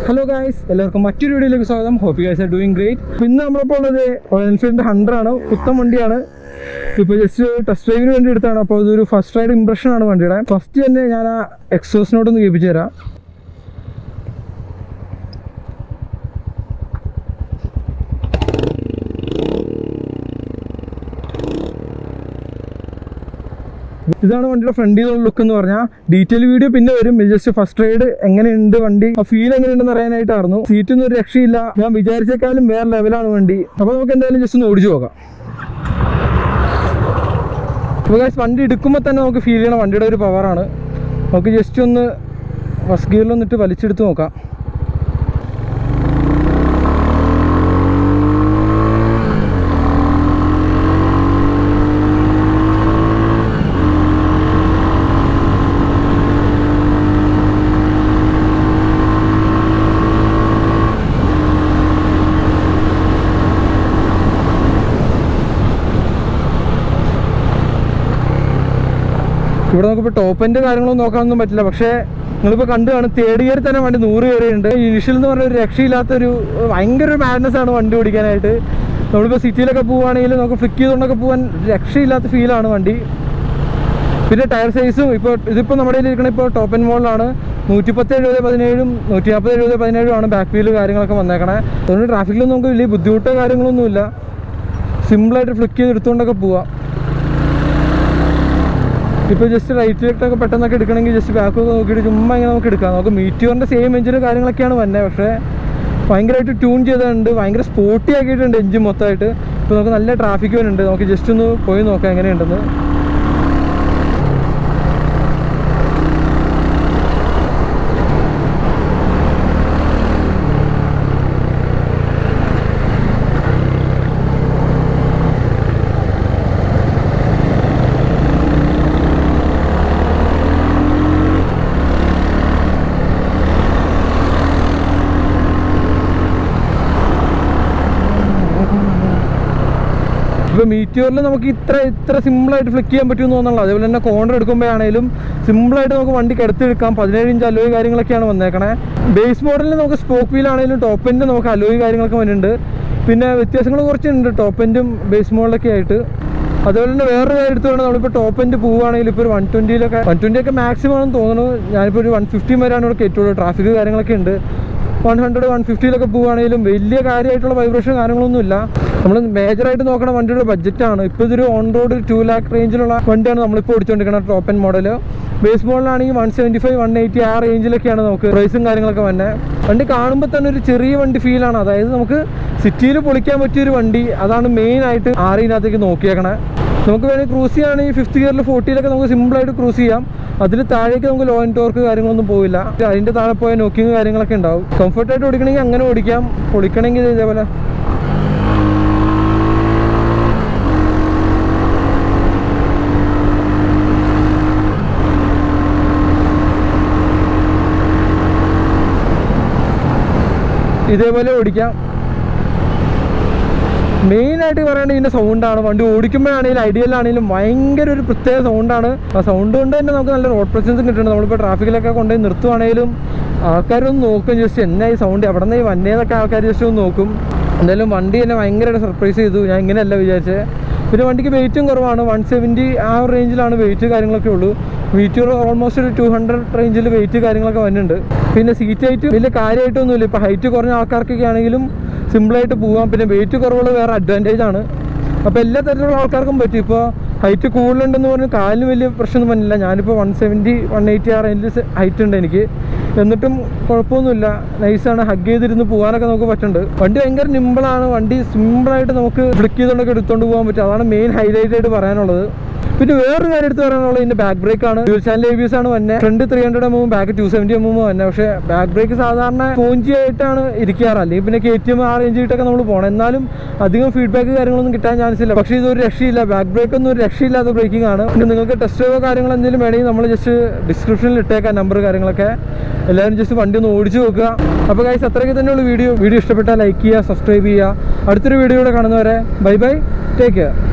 hello guys എല്ലാവർക്കും മറ്റൊരു വീഡിയോയിലേക്ക് സ്വാഗതം hope guys are doing great ഇന്ന് നമ്മളിപ്പോൾ ഉള്ളത് റോയൽ എൻഫീൽഡിൻ്റെ ഹൺഡ്രഡ് ആണ് പുത്തൻ വണ്ടിയാണ് ഇപ്പോൾ ജസ്റ്റ് ടെസ്റ്റ് ഡ്രൈവിന് വേണ്ടി എടുത്താണ് അപ്പോൾ ഇതൊരു ഫസ്റ്റ് റൈഡ് ഇംപ്രഷൻ ആണ് വണ്ടിയുടെ ഫസ്റ്റ് തന്നെ ഞാൻ ആ എക്സോസിനോടൊന്ന് കേൾപ്പിച്ചു തരാം ഇതാണ് വണ്ടിയുടെ ഫ്രണ്ടിൽ നിന്നുള്ള ലുക്ക് എന്ന് പറഞ്ഞാൽ ഡീറ്റെയിൽ വീഡിയോ പിന്നെ വരും ജസ്റ്റ് ഫസ്റ്റ് റൈഡ് എങ്ങനെയുണ്ട് വണ്ടി ആ ഫീൽ എങ്ങനെയുണ്ടെന്ന് അറിയാനായിട്ടായിരുന്നു സീറ്റൊന്നും ഒരു രക്ഷയില്ല ഞാൻ വിചാരിച്ചേക്കാളും വേറെ ലെവലാണ് വണ്ടി അപ്പോൾ നമുക്ക് എന്തായാലും ജസ്റ്റ് ഒന്ന് ഓടിച്ചു നോക്കാം അപ്പോൾ guys, വണ്ടി എടുക്കുമ്പോൾ തന്നെ നമുക്ക് ഫീൽ ചെയ്യണ വണ്ടിയുടെ ഒരു പവറാണ് നമുക്ക് ജസ്റ്റ് ഒന്ന് ഫസ്റ്റ് ഗിയറിലൊന്നിട്ട് വലിച്ചെടുത്ത് നോക്കാം ഇവിടെ നമുക്കിപ്പോൾ ടോപ്പ് എൻ്റെ കാര്യങ്ങളൊന്നും നോക്കാനൊന്നും പറ്റില്ല പക്ഷേ നിങ്ങളിപ്പോൾ കണ്ടു കാണും തേർഡ് ഇയർ തന്നെ വണ്ടി നൂറ് കയറിയുണ്ട് ഇനിഷ്യൽ എന്ന് പറഞ്ഞ ഒരു രക്ഷയില്ലാത്തൊരു ഭയങ്കര ഒരു മാഡ്നസ് ആണ് വണ്ടി ഓടിക്കാനായിട്ട് നമ്മളിപ്പോൾ സിറ്റിയിലൊക്കെ പോവുകയാണെങ്കിൽ നമുക്ക് ഫ്ലിക്ക് ചെയ്തുകൊണ്ടൊക്കെ പോകാൻ രക്ഷയില്ലാത്ത ഫീലാണ് വണ്ടി പിന്നെ ടയർ സൈസും ഇപ്പോൾ ഇതിപ്പോൾ നമ്മുടെ കയ്യിൽ ഇരിക്കണ ഇപ്പോൾ ടോപ്പ് ആൻഡ് മോളിലാണ് നൂറ്റിപ്പത്ത് എഴുപത് പതിനേഴും നൂറ്റി നാൽപ്പത് എഴുപത് പതിനേഴും ആണ് ബാക്ക് വീല് കാര്യങ്ങളൊക്കെ വന്നേക്കണേ അതുകൊണ്ട് ട്രാഫിക്കിലൊന്നും നമുക്ക് വലിയ ബുദ്ധിമുട്ടോ കാര്യങ്ങളൊന്നുമില്ല സിമ്പിളായിട്ട് ഫ്ലിക്ക് ചെയ്ത് എടുത്തുകൊണ്ടൊക്കെ പോവാം ഇപ്പോൾ ജസ്റ്റ് റൈറ്റിലേക്കൊക്കെ പെട്ടെന്നൊക്കെ എടുക്കണമെങ്കിൽ ജസ്റ്റ് ബാക്കൊക്കെ നോക്കിയിട്ട് ചുമ്മാ ഇങ്ങനെ നമുക്ക് എടുക്കാം നമുക്ക് മീറ്റിയോറിൻ്റെ സെയിം എഞ്ചിനും കാര്യങ്ങളൊക്കെയാണ് വന്നത് പക്ഷേ ഭയങ്കരമായിട്ട് ട്യൂൺ ചെയ്തിട്ടുണ്ട് ഭയങ്കര സ്പോട്ടി ആക്കിയിട്ടുണ്ട് എഞ്ചിൻ മൊത്തമായിട്ട് ഇപ്പോൾ നമുക്ക് നല്ല ട്രാഫിക് വരുന്നുണ്ട് നമുക്ക് ജസ്റ്റ് ഒന്ന് പോയി നോക്കാം എങ്ങനെയുണ്ടെന്ന് ഇപ്പോൾ മീറ്റിയോറിൽ നമുക്ക് ഇത്ര ഇത്ര സിമ്പിളായിട്ട് ഫ്ലിക്ക് ചെയ്യാൻ പറ്റുമെന്ന് തോന്നുന്നുള്ളൂ അതേപോലെ തന്നെ കോർണർ എടുക്കുമ്പോഴാണെങ്കിലും സിമ്പിളായിട്ട് നമുക്ക് വണ്ടി കിടത്തിയെടുക്കാം പതിനേഴ് ഇഞ്ച് അലോയ് കാര്യങ്ങളൊക്കെയാണ് വന്നേക്കണേ ബേസ് മോഡലിൽ നമുക്ക് സ്പോക്ക് വീലാണെങ്കിലും ടോപ്പ് എൻഡ് നമുക്ക് അലോയ് കാര്യങ്ങളൊക്കെ വരുന്നുണ്ട് പിന്നെ വ്യത്യാസങ്ങൾ കുറച്ചുണ്ട് ടോപ്പ് എൻഡും ബേസ് മോഡലൊക്കെ ആയിട്ട് അതുപോലെ തന്നെ വേറൊരു കാര്യം എടുത്തു പറഞ്ഞാൽ നമ്മളിപ്പോൾ ടോപ്പ് എൻഡ് പോവുകയാണെങ്കിൽ ഇപ്പോൾ ഒരു വൺ ട്വൻറ്റിയിലൊക്കെ വൺ ട്വൻറ്റി ഒക്കെ മാക്സിമം ആണെന്ന് തോന്നുന്നു ഞാനിപ്പോൾ ഒരു വൺ ഫിഫ്റ്റി വരെയാണ് ഇവിടെ കയറ്റുള്ളൂ ട്രാഫിക് കാര്യങ്ങളൊക്കെ ഉണ്ട് വൺ ഹൺഡ്രഡ് വൺ ഫിഫ്റ്റിയിലൊക്കെ പോവുകയാണെങ്കിലും വലിയ കാര്യമായിട്ടുള്ള വൈബ്രേഷൻ കാര്യങ്ങളൊന്നുമില്ല നമ്മൾ മേജറായിട്ട് നോക്കണ വണ്ടിയുടെ ബഡ്ജറ്റാണ് ഇപ്പോൾ ഇതൊരു ഓൺ റോഡ് ടു ലാക്ക് റേഞ്ചിലുള്ള വണ്ടിയാണ് നമ്മളിപ്പോൾ ഓടിച്ചുകൊണ്ടിരിക്കുന്നത് ടോപ്പ് എൻ മോഡൽ ബേസ് മോഡലാണെങ്കിൽ one seventy five one eighty ആ റേഞ്ചിലൊക്കെയാണ് നമുക്ക് പ്രൈസും കാര്യങ്ങളൊക്കെ വന്നെ വണ്ടി കാണുമ്പോൾ തന്നെ ഒരു ചെറിയ വണ്ടി ഫീലാണ് അതായത് നമുക്ക് സിറ്റിയിൽ പൊളിക്കാൻ പറ്റിയൊരു വണ്ടി അതാണ് മെയിൻ ആയിട്ട് ആറിനകത്തേക്ക് നോക്കിയേക്കണേ നമുക്ക് വേണമെങ്കിൽ ക്രൂസ് ചെയ്യുകയാണെങ്കിൽ ഫിഫ്ത്ത് ഗിയറിൽ ഫോർട്ടിയിലൊക്കെ നമുക്ക് സിമ്പിളായിട്ട് ക്രൂസ് ചെയ്യാം അതിൽ താഴേക്ക് നമുക്ക് ലോ ആൻഡ് ടോർക്ക് കാര്യങ്ങളൊന്നും പോവില്ല അതിൻ്റെ താഴെ പോയ നോക്കിങ് കാര്യങ്ങളൊക്കെ ഉണ്ടാവും കംഫർട്ടായിട്ട് ഓടിക്കണമെങ്കിൽ അങ്ങനെ ഓടിക്കാം പൊളിക്കണമെങ്കിൽ ഇതേപോലെ ഇതേപോലെ ഓടിക്കാം മെയിനായിട്ട് പറയേണ്ടത് ഇതിൻ്റെ സൗണ്ടാണ് വണ്ടി ഓടിക്കുമ്പോഴാണെങ്കിലും ഐഡിയലാണെങ്കിലും ഭയങ്കര ഒരു പ്രത്യേക സൗണ്ടാണ് ആ സൗണ്ട് കൊണ്ട് തന്നെ നമുക്ക് നല്ല റോഡ് പ്രസൻസും കിട്ടുന്നുണ്ട് നമ്മളിപ്പോൾ ട്രാഫിക്കിലൊക്കെ കൊണ്ടുപോയി നിർത്തുവാണെങ്കിലും ആൾക്കാരൊന്ന് നോക്കും ജസ്റ്റ് എന്നാ ഈ സൗണ്ട് എവിടെ നിന്ന് ഈ വന്നേന്നൊക്കെ ആൾക്കാർ ജസ്റ്റ് ഒന്ന് നോക്കും എന്തായാലും വണ്ടി എന്നെ ഭയങ്കരമായിട്ട് സർപ്രൈസ് ചെയ്തു ഞാൻ ഇങ്ങനെയല്ല വിചാരിച്ചത് പിന്നെ വണ്ടിക്ക് വെയിറ്റും കുറവാണ് വൺ സെവൻറ്റി ആ റേഞ്ചിലാണ് വെയിറ്റ് കാര്യങ്ങളൊക്കെ ഉള്ളൂ മീറ്റർ ഓൾമോസ്റ്റ് ഒരു ടു ഹൺഡ്രഡ് റേഞ്ചിൽ വെയിറ്റ് കാര്യങ്ങളൊക്കെ വരുന്നുണ്ട് പിന്നെ സീറ്റ് ഹൈറ്റ് വലിയ കാര്യമായിട്ടൊന്നുമില്ല ഇപ്പോൾ ഹൈറ്റ് കുറഞ്ഞ ആൾക്കാർക്കൊക്കെ ആണെങ്കിലും സിമ്പിളായിട്ട് പോകാം പിന്നെ വെയിറ്റ് കുറവുള്ള വേറെ അഡ്വാൻറ്റേജ് ആണ് അപ്പോൾ എല്ലാ തരത്തിലുള്ള ആൾക്കാർക്കും പറ്റും ഇപ്പോൾ ഹൈറ്റ് കൂടുതലുണ്ടെന്ന് പറഞ്ഞ് കാലിന് വലിയ പ്രശ്നമൊന്നും വന്നില്ല ഞാനിപ്പോൾ വൺ സെവൻറ്റി വൺ എയ്റ്റി ആ റേഞ്ചിൽ ഹൈറ്റ് ഉണ്ട് എനിക്ക് എന്നിട്ടും കുഴപ്പമൊന്നുമില്ല നൈസാണ് ഹഗ് ചെയ്തിരുന്ന് പോകാനൊക്കെ നമുക്ക് പറ്റുന്നുണ്ട് വണ്ടി ഭയങ്കര നിമ്പിളാണ് വണ്ടി സിമ്പിളായിട്ട് നമുക്ക് ഫ്ലിക്ക് ചെയ്തുകൊണ്ടൊക്കെ എടുത്തുകൊണ്ട് പോകാൻ പറ്റും അതാണ് മെയിൻ ഹൈലൈറ്റ് ആയിട്ട് പറയാനുള്ളത് പിന്നെ വേറൊരു കാര്യം എടുത്ത് പറയാനുള്ളത് ഇതിന്റെ ബാക്ക് ബ്രേക്ക് ആണ് dual channel A B S ആണ് വന്നെ ഫ്രണ്ട് ത്രീ ഹൺഡ്രഡ് എമ്മും ബാക്ക് ടു സെവൻറ്റി എമ്മും വന്നെ പക്ഷേ ബാക്ക് ബ്രേക്ക് സാധാരണ സ്പോഞ്ചി ആയിട്ടാണ് ഇരിക്കാറ് അല്ലെങ്കിൽ പിന്നെ കെ ടി എം ആ റേഞ്ച് ഇട്ടൊക്കെ നമ്മൾ പോകണം എന്നാലും അധികം ഫീഡ്ബാക്ക് കാര്യങ്ങളൊന്നും കിട്ടാൻ ചാൻസ് ഇല്ല പക്ഷേ ഇതൊരു രക്ഷയില്ല ബാക്ക് ബ്രേക്ക് ഒന്നും ഒരു രക്ഷയില്ലാത്ത ബ്രേക്കിംഗ് ആണ് പിന്നെ നിങ്ങൾക്ക് ടെസ്റ്റ് കാര്യങ്ങൾ എന്തെങ്കിലും വേണമെങ്കിൽ നമ്മൾ ജസ്റ്റ് ഡിസ്ക്രിപ്ഷനിൽ ഇട്ടേക്കാം നമ്പർ കാര്യങ്ങളൊക്കെ എല്ലാവരും ജസ്റ്റ് വണ്ടി ഒന്ന് ഓടിച്ചു നോക്കുക അപ്പോൾ ഗൈസ് അത്രയൊക്കെ തന്നെയുള്ള വീഡിയോ വീഡിയോ ഇഷ്ടപ്പെട്ടാൽ ലൈക്ക് ചെയ്യുക സബ്സ്ക്രൈബ് ചെയ്യുക അടുത്തൊരു വീഡിയോയുടെ കാണുന്നവരെ ബൈ ബൈ ടേക്ക് കെയർ